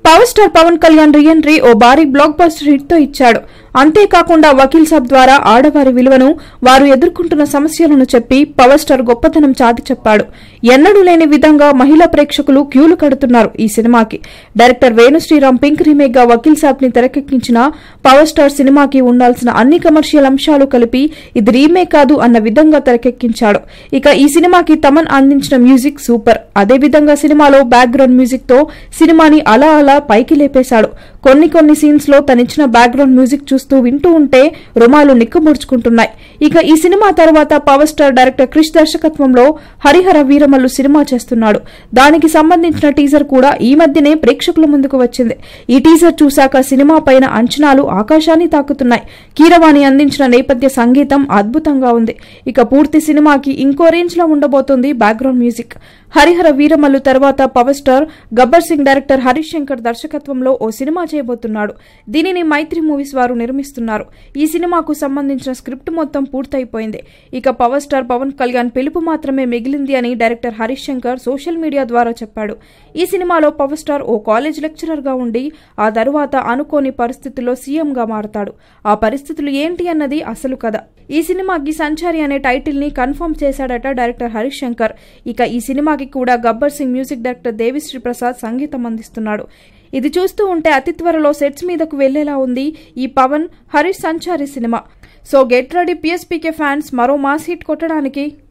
power star Pawan Kalyan reentry ఓ భారీ block buster hit తో ఇచ్చాడు అంతేకాకుండా వకీల్ సాబ్ ద్వారా ఆడవారి విలువను వారు ఎదుర్కొంటున్న సమస్యలను చెప్పి పవర్ స్టార్ గొప్పతనం చాటి చెప్పాడు ఎన్నడూ లేని విధంగా మహిళా ప్రేక్షకులు క్యూలు కడుతున్నారు ఈ సినిమాకి director Venu Sriram pink remake గా వకీల్ సాబ్ ని తెరకెక్కించిన పవర్ స్టార్ సినిమాకి ఉండాల్సిన అన్ని కమర్షియల్ అంశాలు కలిపి ఇది రీమేక్ కాదు అన్న విధంగా తెరకెక్కించాడు ఇక ఈ సినిమాకి తమన్ అందించిన మ్యూజిక్ సూపర్ అదే విధంగా సినిమాలో బ్యాక్గ్రౌండ్ మ్యూజిక్ తో సినిమాని అలా అలా పైకి లేపేశాడు కొన్ని కొన్ని సీన్స్ లో తనిచ్చిన బ్యాక్గ్రౌండ్ మ్యూజిక్ చూస్తూ వింటూ ఉంటే రుమాలు నిక్కముడుచుకుంటున్నాయి ఇక ఈ సినిమా తర్వాత పవర్ స్టార్ డైరెక్టర్ క్రిష్ దర్శకత్వంలో హరిహర వీరమల్లు సినిమా చేస్తున్నాడు దానికి సంబంధించిన టీజర్ కూడా ఈ మధ్యనే ప్రేక్షకుల ముందుకు వచ్చింది ఈ టీజర్ చూశాక సినిమా పైన అంచనాలు ఆకాశాన్ని తాకుతున్నాయి కీరవాణి అందించిన నేపథ్య సంగీతం అద్భుతంగా ఉంది ఇక పూర్తి సినిమాకి ఇంకో రేంజ్ లో ఉండబోతోంది బ్యాక్గ్రౌండ్ మ్యూజిక్ హరిహర వీరమల్లు తర్వాత power star Gabbar Singh director Harish Shankar దర్శకత్వంలో ఓ సినిమా చేయబోతున్నాడు దీనిని మైత్రి మూవీస్ వారు నిర్మిస్తున్నారు ఈ సినిమాకు సంబంధించిన స్క్రిప్ట్ మొత్తం పూర్తయిపోయింది ఇక పవర్ స్టార్ పవన్ కళ్యాణ్ పిలుపు మాత్రమే మిగిలింది అని director Harish Shankar social media ద్వారా చెప్పాడు ఈ సినిమాలో పవర్ స్టార్ ఓ కాలేజ్ లెక్చరర్ గా ఉండి ఆ తరువాత అనుకోని పరిస్థితుల్లో సీఎం గా మారతాడు ఆ పరిస్థితులు ఏంటి అన్నది అసలు కథ ఈ సినిమాకి సంచారి అనే టైటిల్ ని కన్ఫర్మ్ చేశాడట డైరెక్టర్ హరీష్ శంకర్ ఇక ఈ సినిమాకి కూడా గబ్బర్ సింగ్ మ్యూజిక్ డైరెక్టర్ దేవిశ్రీ ప్రసాద్ సంగీతం అందిస్తున్నాడు ఇది చూస్తూ ఉంటే అతి త్వరలో సెట్స్ మీదకు వెళ్లేలా ఉంది ఈ పవన్ హరీష్ సంచారి సినిమా so get ready PSPK fans మరో మాస్ హిట్ కొట్టడానికి